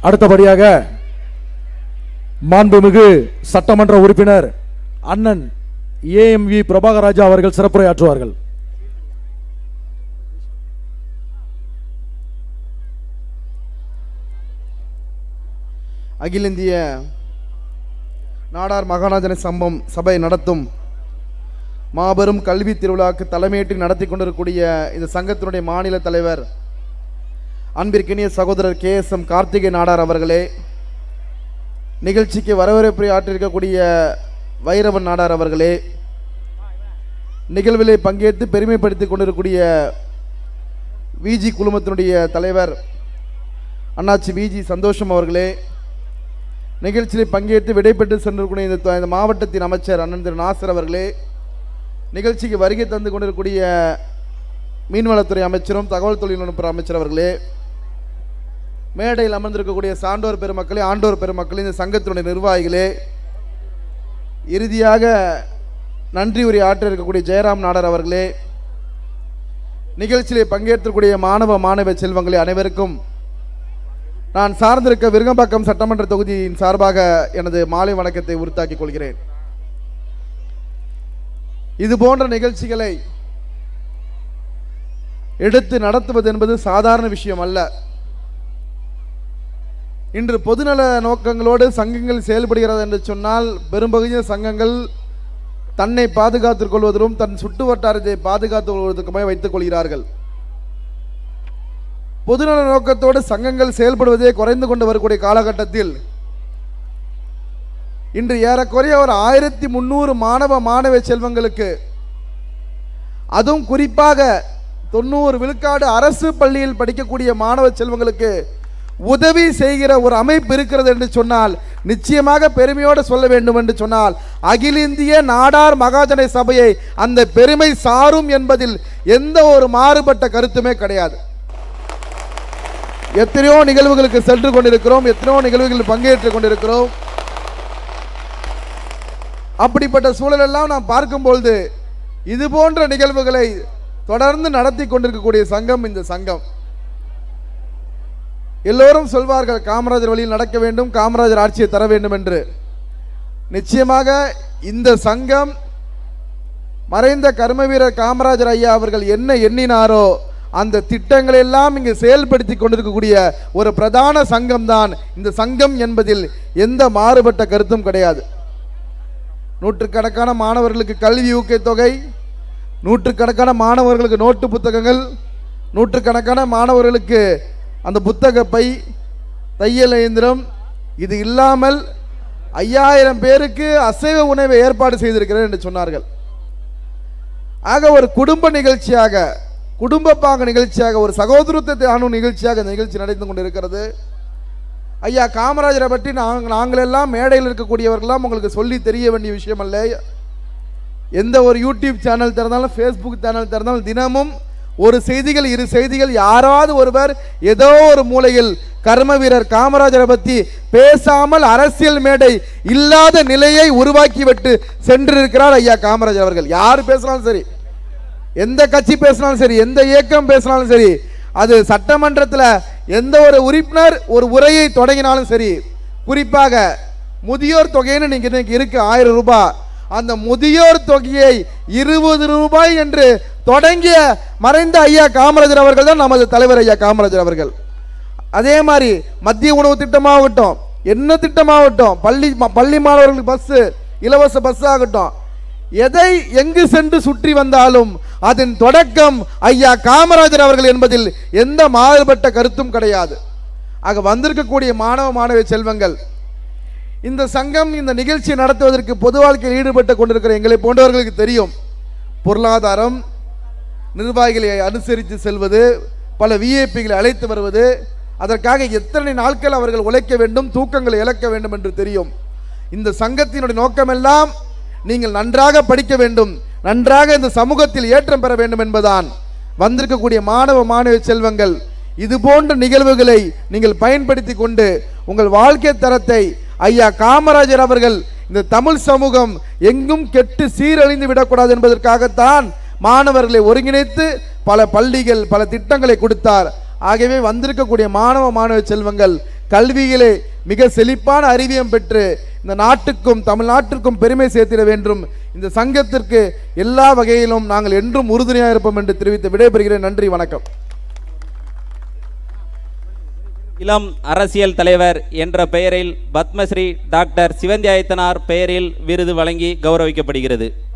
அடுத்தபடியாக மாண்புமிகு சட்டமன்ற உறுப்பினர் அண்ணன் ஏஎம்வி பிரபாகராஜா அவர்கள் சிறப்புரையாற்றுவார்கள் அகில இந்திய நாடார் மகாராஜன சம்பம் சபை நடத்தும் மாபெரும் கல்வி திருவிழாவுக்கு தலைமையேற்று நடத்தி கொண்டிருக்கக்கூடிய இந்த சங்கத்தினுடைய மாநில தலைவர் அன்பிற்கினிய சகோதரர் K S M Karthigai Nadar அவர்களே நிகழ்ச்சிக்கு வரவேற்புரை ஆற்றிருக்கக்கூடிய வைரவன் நாடார் அவர்களே நிகழ்விலே பங்கேற்று பெருமைப்படுத்திக் கொண்டிருக்கக்கூடிய விஜி குழுமத்தினுடைய தலைவர் அண்ணாச்சி விஜி சந்தோஷம் அவர்களே நிகழ்ச்சியில் பங்கேற்று விடைபெற்று சென்றிருக்கூடிய இந்த த- இந்த மாவட்டத்தின் அமைச்சர் அண்ணன் திரு நாசர் அவர்களே நிகழ்ச்சிக்கு வருகை தந்து கொண்டிருக்கக்கூடிய மீன்வளத்துறை அமைச்சரும் தகவல் தொழில்நுட்ப அமைச்சர் அவர்களே மேடையில் அமர்ந்திருக்கக்கூடிய சான்றோர் பெருமக்களே ஆண்டோர் பெருமக்களே இந்த சங்கத்தினுடைய நிர்வாகிகளே இறுதியாக நன்றி உரை ஆற்ற இருக்கக்கூடிய ஜெயராம் நாடர் அவர்களே நிகழ்ச்சியிலே பங்கேற்றக்கூடிய மாணவ மாணவ செல்வங்களே அனைவருக்கும் நான் சார்ந்திருக்க விருகம்பாக்கம் சட்டமன்ற தொகுதியின் சார்பாக எனது மாலை வணக்கத்தை உறுத்தாக்கிக் கொள்கிறேன் இது போன்ற நிகழ்ச்சிகளை எடுத்து நடத்துவது என்பது சாதாரண விஷயம் அல்ல இன்று பொதுநல நோக்கங்களோடு சங்கங்கள் செயல்படுகிறது என்று சொன்னால் பெரும்பகுதிய சங்கங்கள் தன்னை பாதுகாத்துக் கொள்வதிலும் தன் சுட்டு வட்டாரத்தை பாதுகாத்துக் கொள்வதற்குமே வைத்துக் கொள்கிறார்கள் பொதுநல நோக்கத்தோடு சங்கங்கள் செயல்படுவதே குறைந்து கொண்டு வரக்கூடிய காலகட்டத்தில் இன்று ஏறக்குறைய ஒரு ஆயிரத்தி முந்நூறு மாணவ மாணவ செல்வங்களுக்கு அதுவும் குறிப்பாக தொண்ணூறு விழுக்காடு அரசு பள்ளியில் படிக்கக்கூடிய மாணவ செல்வங்களுக்கு உதவி செய்கிற ஒரு அமைப்பு இருக்கிறது என்று சொன்னால் நிச்சயமாக பெருமையோடு சொல்ல வேண்டும் என்று சொன்னால் அகில இந்திய நாடார் மகாஜன சபையை அந்த பெருமை சாரும் என்பதில் எந்த ஒரு மாறுபட்ட கருத்துமே கிடையாது எத்தனையோ நிகழ்வுகளுக்கு சென்று கொண்டிருக்கிறோம் எத்தனையோ நிகழ்வுகளில் பங்கேற்றுக் கொண்டிருக்கிறோம் அப்படிப்பட்ட சூழலெல்லாம் நாம் பார்க்கும்பொழுது இது போன்ற நிகழ்வுகளை தொடர்ந்து நடத்தி கொண்டிருக்கக்கூடிய சங்கம் இந்த சங்கம் எல்லோரும் சொல்வார்கள் காமராஜர் வழியில் நடக்க வேண்டும் காமராஜர் ஆட்சியை தர வேண்டும் என்று நிச்சயமாக இந்த சங்கம் மறைந்த கர்ம வீரர் காமராஜர் ஐயா அவர்கள் என்ன எண்ணினாரோ அந்த திட்டங்களை எல்லாம் இங்கு செயல்படுத்தி கொண்டிருக்கக்கூடிய ஒரு பிரதான சங்கம் தான் இந்த சங்கம் என்பதில் எந்த மாறுபட்ட கருத்தும் கிடையாது நூற்றுக்கணக்கான மாணவர்களுக்கு கல்வி ஊக்கத்தொகை நூற்றுக்கணக்கான மாணவர்களுக்கு நோட்டு புத்தகங்கள் நூற்றுக்கணக்கான மாணவர்களுக்கு அந்த புத்தக பை தையல் இயந்திரம் இது இல்லாமல் ஐயாயிரம் பேருக்கு அசைவ உணவை ஏற்பாடு செய்திருக்கிறேன் என்று சொன்னார்கள் ஆக ஒரு குடும்ப நிகழ்ச்சியாக குடும்ப பாங்க நிகழ்ச்சியாக ஒரு சகோதரத்தை அணு நிகழ்ச்சியாக இந்த நிகழ்ச்சி நடந்து கொண்டிருக்கிறது ஐயா காமராஜரை பற்றி நாங்கள் நாங்களெல்லாம் மேடையில் இருக்கக்கூடியவர்கள்லாம் உங்களுக்கு சொல்லி தெரிய வேண்டிய விஷயம் அல்ல எந்த ஒரு யூடியூப் சேனல் திறந்தாலும் ஃபேஸ்புக் சேனல் திறந்தாலும் தினமும் ஒரு செய்திகள் இரு செய்திகள் யாராவது ஒருவர் ஏதோ ஒரு மூலையில் கர்ம வீரர் காமராஜரை பற்றி பேசாமல் அரசியல் மேடை இல்லாத நிலையை உருவாக்கிவிட்டு சென்றிருக்கிறார் ஐயா காமராஜர் அவர்கள் யார் பேசினாலும் சரி எந்த கட்சி பேசினாலும் சரி எந்த இயக்கம் பேசினாலும் சரி அது சட்டமன்றத்தில் எந்த ஒரு உறுப்பினர் ஒரு உரையை தொடங்கினாலும் சரி குறிப்பாக முதியோர் தொகைன்னு நீங்க இன்னைக்கு இருக்கு ஆயிரம் ரூபாய் அந்த முதியோர் தொகையை இருபது ரூபாய் என்று தொடங்கிய மறைந்த ஐயா காமராஜர் அவர்கள் தான் நமது தலைவர் ஐயா காமராஜர் அவர்கள் அதே மாதிரி மத்திய உணவு திட்டமாகட்டும் என்ன திட்டமாகட்டும் பள்ளி ம- பள்ளி மாணவர்களுக்கு பஸ்ஸு இலவச பஸ் ஆகட்டும் எதை எங்கு சென்று சுற்றி வந்தாலும் அதன் தொடக்கம் ஐயா காமராஜர் அவர்கள் என்பதில் எந்த மாறுபட்ட கருத்தும் கிடையாது ஆக வந்திருக்கக்கூடிய மாணவ மாணவி செல்வங்கள் இந்த சங்கம் இந்த நிகழ்ச்சி நடத்துவதற்கு பொது வாழ்க்கையில் ஈடுபட்டு கொண்டிருக்கிற எங்களை போன்றவர்களுக்கு தெரியும் பொருளாதாரம் நிர்வாகிகளை அனுசரித்து செல்வது பல விஐபிகளை அழைத்து வருவது அதற்காக எத்தனை நாட்கள் அவர்கள் உழைக்க வேண்டும் தூக்கங்களை இழக்க வேண்டும் என்று தெரியும் இந்த சங்கத்தினுடைய நோக்கமெல்லாம் நீங்கள் நன்றாக படிக்க வேண்டும் நன்றாக இந்த சமூகத்தில் ஏற்றம் பெற வேண்டும் என்பதான் வந்திருக்கக்கூடிய மாணவ மாணவ செல்வங்கள் இது போன்ற நிகழ்வுகளை நீங்கள் பயன்படுத்தி கொண்டு உங்கள் வாழ்க்கை தரத்தை ஐயா காமராஜர் அவர்கள் இந்த தமிழ் சமூகம் எங்கும் கெட்டு சீரழிந்து விடக்கூடாது என்பதற்காகத்தான் மாணவர்களை ஒருங்கிணைத்து பல பள்ளிகள் பல திட்டங்களை கொடுத்தார் ஆகவே வந்திருக்கக்கூடிய மாணவ மாணவ செல்வங்கள் கல்வியிலே மிக செழிப்பான அறிவியம் பெற்று இந்த நாட்டுக்கும் தமிழ்நாட்டிற்கும் பெருமை சேர்த்திட வேண்டும் இந்த சங்கத்திற்கு எல்லா வகையிலும் நாங்கள் என்றும் உறுதுணையாக இருப்போம் என்று தெரிவித்து விடைபெறுகிறேன் நன்றி வணக்கம் இளம் அரசியல் தலைவர் என்ற பெயரில் பத்மஸ்ரீ டாக்டர் சிவந்தியாயத்தனார் பெயரில் விருது வழங்கி கௌரவிக்கப்படுகிறது